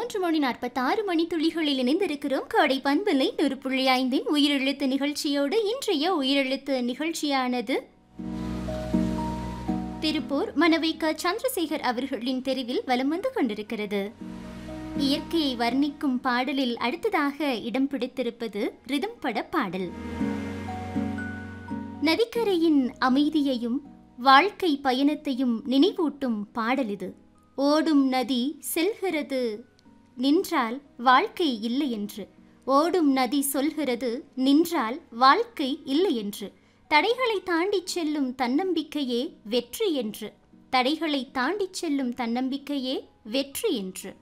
மூன்று மணி நாற்பத்தாறு மணி துளிகளில் இணைந்திருக்கிறோம் கோடை பண்பில்லை நூறு புள்ளி ஐந்தின் உயிரெழுத்து நிகழ்ச்சியோடு இன்றைய உயிரெழுத்து நிகழ்ச்சியானது திருப்பூர் மனவை க சந்திரசேகர் அவர்களின் தெருவில் வலம் வந்து கொண்டிருக்கிறது இயற்கையை வர்ணிக்கும் பாடலில் அடுத்ததாக இடம் பிடித்திருப்பது ரிதம் பட பாடல் நதிக்கரையின் அமைதியையும் வாழ்க்கை பயணத்தையும் நினைவூட்டும் பாடல் இது ஓடும் நதி செல்கிறது நின்றால் வாழ்க்கை இல்லை என்று ஓடும் நதி சொல்கிறது நின்றால் வாழ்க்கை இல்லை என்று தடைகளை தாண்டிச் செல்லும் தன்னம்பிக்கையே வெற்றி என்று தடைகளை தாண்டிச் செல்லும் தன்னம்பிக்கையே வெற்றி என்று